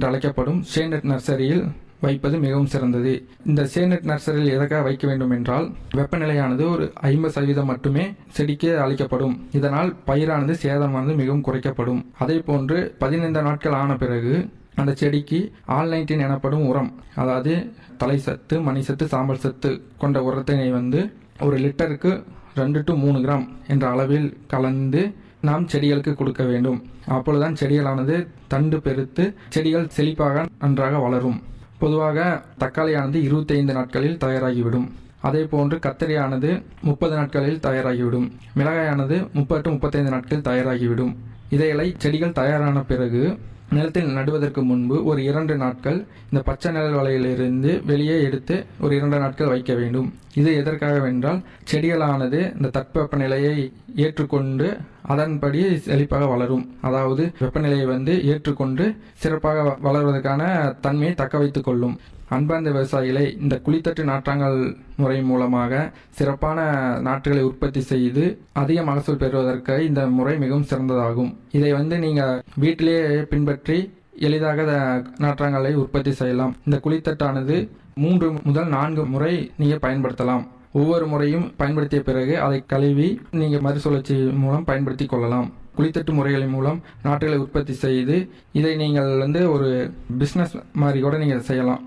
என்று அழைக்கப்படும் ஷேனட் நர்சரியில் வைப்பது மிகவும் சிறந்தது இந்த சேனட் நர்சரியில் எதற்காக வைக்க வேண்டும் என்றால் வெப்பநிலையானது ஒரு ஐம்பது சதவீதம் மட்டுமே செடிக்கு அளிக்கப்படும் இதனால் பயிரானது சேதமானது மிகவும் குறைக்கப்படும் அதே போன்று பதினைந்து நாட்கள் ஆன பிறகு அந்த செடிக்கு ஆல் நைன்டீன் எனப்படும் உரம் அதாவது தலை சத்து மணி சத்து சாம்பல் சத்து கொண்ட உரத்தினை வந்து ஒரு லிட்டருக்கு ரெண்டு டு மூணு கிராம் என்ற அளவில் கலந்து நாம் செடிகளுக்கு கொடுக்க வேண்டும் அப்பொழுதுதான் செடிகளானது தண்டு பெருத்து செடிகள் செழிப்பாக நன்றாக வளரும் பொதுவாக தக்காளியானது இருபத்தைந்து நாட்களில் தயாராகிவிடும் அதே போன்று கத்தரியானது முப்பது நாட்களில் தயாராகிவிடும் மிளகாயானது முப்பது டு முப்பத்தைந்து நாட்களில் தயாராகிவிடும் இதைகளை செடிகள் தயாரான பிறகு நிலத்தில் நடுவதற்கு முன்பு ஒரு இரண்டு நாட்கள் இந்த பச்சை நிழல் வலையிலிருந்து வெளியே எடுத்து ஒரு இரண்டு நாட்கள் வைக்க வேண்டும் இது எதற்காக வென்றால் செடிகளானது இந்த தட்பவெப்ப நிலையை ஏற்றுக்கொண்டு அதன்படி செழிப்பாக வளரும் அதாவது வெப்பநிலையை வந்து ஏற்றுக்கொண்டு சிறப்பாக வ- வளர்வதற்கான தன்மையை தக்க வைத்துக் கொள்ளும் அன்பார்ந்த விவசாயிகளை இந்த குளித்தட்டு நாற்றாங்கல் முறை மூலமாக சிறப்பான நாற்றுகளை உற்பத்தி செய்து அதிக மகசூல் பெறுவதற்கு இந்த முறை மிகவும் சிறந்ததாகும் இதை வந்து நீங்க வீட்டிலேயே பின்பற்றி எளிதாக த- நாற்றாங்கலை உற்பத்தி செய்யலாம் இந்த குளித்தட்டானது மூன்று முதல் நான்கு முறை நீங்க பயன்படுத்தலாம் ஒவ்வொரு முறையும் பயன்படுத்திய பிறகு அதை கழுவி நீங்க மறுசுழற்சி மூலம் பயன்படுத்தி கொள்ளலாம் குளித்தட்டு முறைகளின் மூலம் நாற்றுகளை உற்பத்தி செய்து இதை நீங்கள் வந்து ஒரு பிசினஸ் மாதிரி கூட நீங்க செய்யலாம்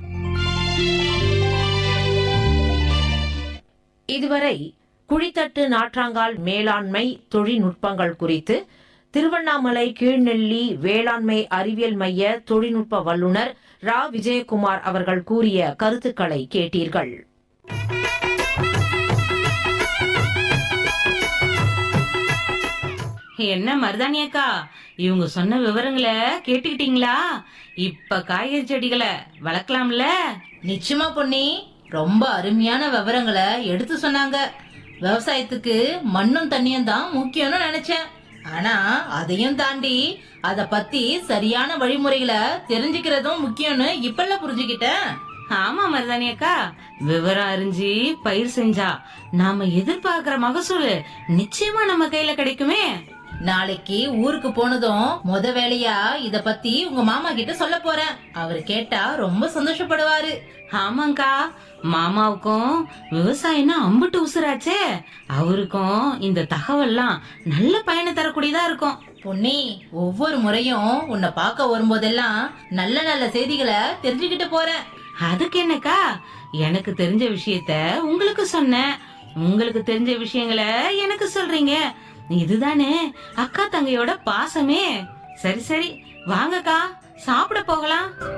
இதுவரை குழித்தட்டு நாற்றாங்கால் மேலாண்மை தொழில்நுட்பங்கள் குறித்து திருவண்ணாமலை கீழ்நெல்லி வேளாண்மை அறிவியல் மைய தொழில்நுட்ப வல்லுநர் ரா விஜயகுமார் அவர்கள் கூறிய கருத்துக்களை கேட்டீர்கள் என்ன மருதாணி அக்கா இவங்க சொன்ன விவரங்களை கேட்டுக்கிட்டீங்களா இப்ப காய்கறி செடிகளை வளர்க்கலாம்ல நிச்சயமா பொன்னி ரொம்ப அருமையான விவரங்களை எடுத்து சொன்னாங்க விவசாயத்துக்கு மண்ணும் தண்ணியும் தான் முக்கியம்னு நினைச்சேன் ஆனா அதையும் தாண்டி அத பத்தி சரியான வழிமுறைகளை தெரிஞ்சுக்கிறதும் முக்கியம்னு இப்பெல்லாம் புரிஞ்சுக்கிட்டேன் ஆமா மருதாணி அக்கா விவரம் அறிஞ்சு பயிர் செஞ்சா நாம எதிர்பார்க்கிற மகசூல் நிச்சயமா நம்ம கையில கிடைக்குமே நாளைக்கு ஊருக்கு போனதும் முத வேலையா இத பத்தி உங்க மாமா கிட்ட சொல்ல போறேன் அவர் கேட்டா ரொம்ப சந்தோஷப்படுவாரு ஆமாங்கா மாமாவுக்கும் விவசாயம்னா அம்புட்டு உசுராச்சே அவருக்கும் இந்த தகவல்லாம் நல்ல பயனை தரக்கூடியதா இருக்கும் பொன்னி ஒவ்வொரு முறையும் உன்னை பார்க்க வரும்போதெல்லாம் நல்ல நல்ல செய்திகளை தெரிஞ்சுக்கிட்டு போறேன் அதுக்கு என்னக்கா எனக்கு தெரிஞ்ச விஷயத்த உங்களுக்கு சொன்னேன் உங்களுக்கு தெரிஞ்ச விஷயங்களை எனக்கு சொல்றீங்க இதுதானே அக்கா தங்கையோட பாசமே சரி சரி வாங்கக்கா சாப்பிட போகலாம்